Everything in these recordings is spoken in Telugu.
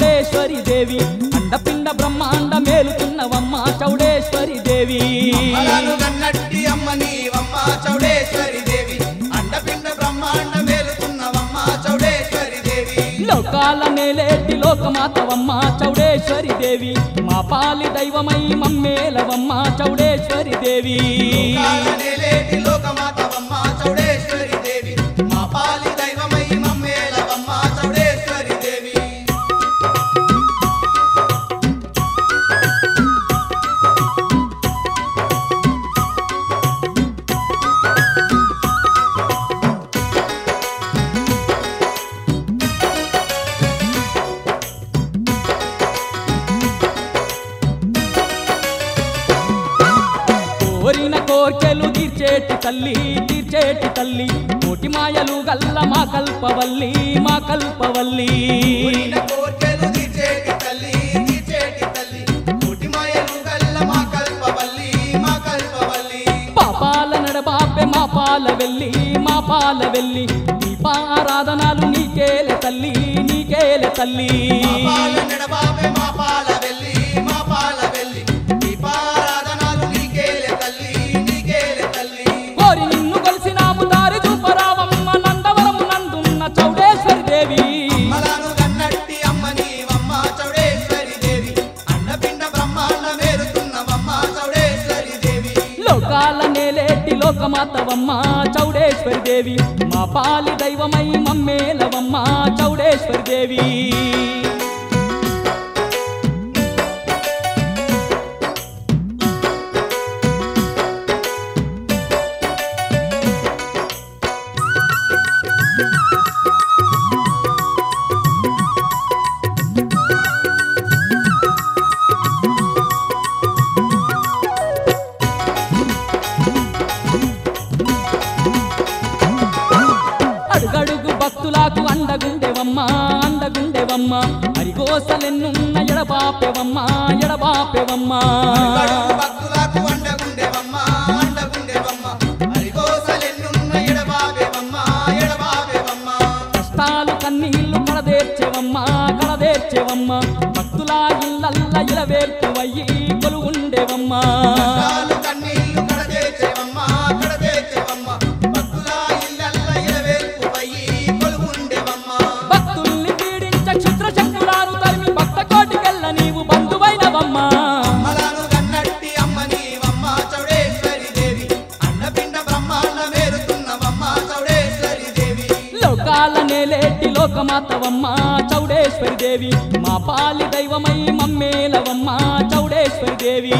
చౌడేశ్వరి దేవి అండపిండ బ్రహ్మాండ మేలుతున్నవమ్మ చౌడేశ్వరి దేవి అలను గన్నట్టి అమ్మ నీవమ్మ చౌడేశ్వరి దేవి అండపిండ బ్రహ్మాండ మేలుకున్నవమ్మ చౌడేశ్వరి దేవి లోకాల నేలేటి లోకమాతవమ్మ చౌడేశ్వరి దేవి మా పాలి దైవమై మమ్మేలవమ్మ చౌడేశ్వరి దేవి కాలనేలేటి లోకమాతవమ్మ చౌడేశ్వరి దేవి మా పాలి దైవమై మమ్మేలవమ్మ చౌడేశ్వరి దేవి కోరిన కోర్కెలు తీర్చేటి తల్లి తీర్చేటి తల్లి కోటి మాయలు గల్ల మా కల్పవల్లి మా కల్పవల్లి కోరిన కోర్కెలు తీర్చేటి తల్లి తీర్చేటి తల్లి కోటి మాయలు గల్ల మా కల్పవల్లి మా కల్పవల్లి పాపాల నడబాపె మా పాల వెళ్ళి మా పాల వెళ్ళి దీపారాధనాలు నీకేలే తల్లి నీకేలే తల్లి మా పాల నెడబాపే మా పాల వెళ్ళి మా పాల వెళ్ళి దీపారాధనాలు నీకేలే తల్లి నీకేలే తల్లి కోరి నిన్ను కలిసినాము దారి చూపరావమ్మ నందవరము నందున్న చౌడేశ్వరి దేవి మలను గన్నట్టి అమ్మ నీవమ్మ చౌడేశ్వరి దేవి అన్నపిండ బ్రహ్మాండ మేరుతున్నవమ్మ చౌడేశ్వరి దేవి లోకాల నేలేటి లోకమాతవమ్మ చౌడేశ్వరి దేవి మా పాలి దైవమై మమ్మేలవమ్మ చౌడేశ్వరి దేవి అడుగడుగు భక్తులకు అండగుండెవమ్మ అండగుండెవమ్మ హరిగోసలెన్నున్న ఎడబాపెవమ్మ ఎడబాపెవమ్మ కడుపు భక్తులకు అండగుండెవమ్మ అండగుండెవమ్మ హరిగోసలెన్నున్న ఎడబాబేవమ్మ ఎడబాబేవమ్మ కష్టాలు కన్నీళ్లు కడదేర్చెవమ్మ కడదేర్చెవమ్మ భక్తుల ఇళ్ళల్ల ఇలవేర్పువయ్యి కొలువుండెవమ్మ కాలు కన్నీళ్లు కడదేచేవమ్మ కడదేచేవమ్మ భక్తుల ఇళ్ళల్ల ఇలవేల్పు పయ్యి కొలువుండెవమ్మ భక్తుల్ని పీడించ క్షుద్ర శక్తులాను తరిమి భక్త కోటికెళ్ళ నీవు బంధువైనవమ్మ మలను గన్నట్టి అమ్మ నీవమ్మ చౌడేశ్వరి దేవి అన్నపిండ బ్రహ్మాండ మేరుతున్నవమ్మ చౌడేశ్వరి దేవి లోకాల నేలేటి లోకమాతవమ్మ చౌడేశ్వరి దేవి మా పాలి దైవమై మమ్మేలవమ్మ చౌడేశ్వరి దేవి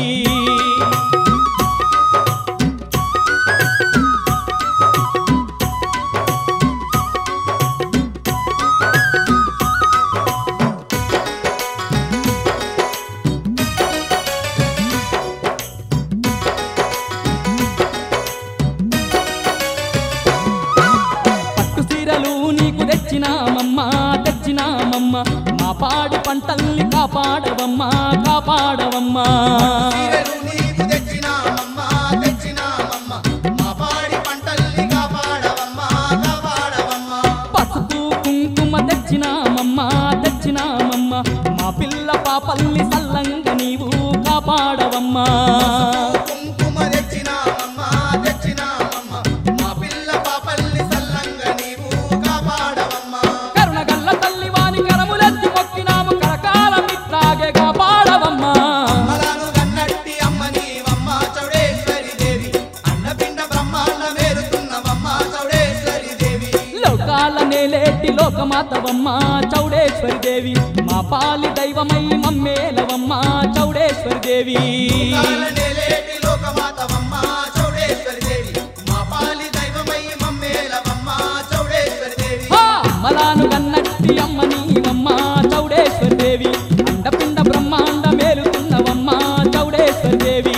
పట్టు సీరలు నీకు తెచ్చినామమ్మ తెచ్చినామమ్మ మా పాడి పంటల్ని కాపాడవమ్మ కాపాడవమ్మ చీరలు నీకు తెచ్చినామమ్మ తెచ్చినామమ్మ మా పాడి పంటల్ని కాపాడవమ్మ కాపాడవమ్మ పసుపు కుంకుమ తెచ్చినామమ్మ తెచ్చినామమ్మ మా పిల్ల పాపల్ని సల్లంగా నీవు కాపాడవమ్మ కుంకుమ తెచ్చినామమ్మ తెచ్చినామమ్మ మా పిల్ల పాపల్ని సల్లంగా నీవు కాపాడవమ్మ కరుణగల్ల తల్లి వాని కరములెత్తి మొక్కినాము కరకాల మిత్రాగే కాపాడవమ్మ మలను గన్నట్టి అమ్మ నీవమ్మ చౌడేశ్వరి దేవి అన్నపిండ బ్రహ్మాండ మేరుతున్నవమ్మ చౌడేశ్వరి దేవి లోకాల నేలేటి లోకమాతవమ్మ చౌడేశ్వరి దేవి మా పాలి దైవమై మమ్మేలవమ్మ చౌడేశ్వరి దేవి కాలనేలేటి లోకమాతవమ్మ చౌడేశ్వరి దేవి మా పాలి దైవమై మమ్మేలవమ్మ చౌడేశ్వరి దేవి ఆ అమ్మలాను గన్నట్టి అమ్మ నీవమ్మ చౌడేశ్వరి దేవి అండపిండ బ్రహ్మాండ మేలుతున్నవమ్మ చౌడేశ్వరి దేవి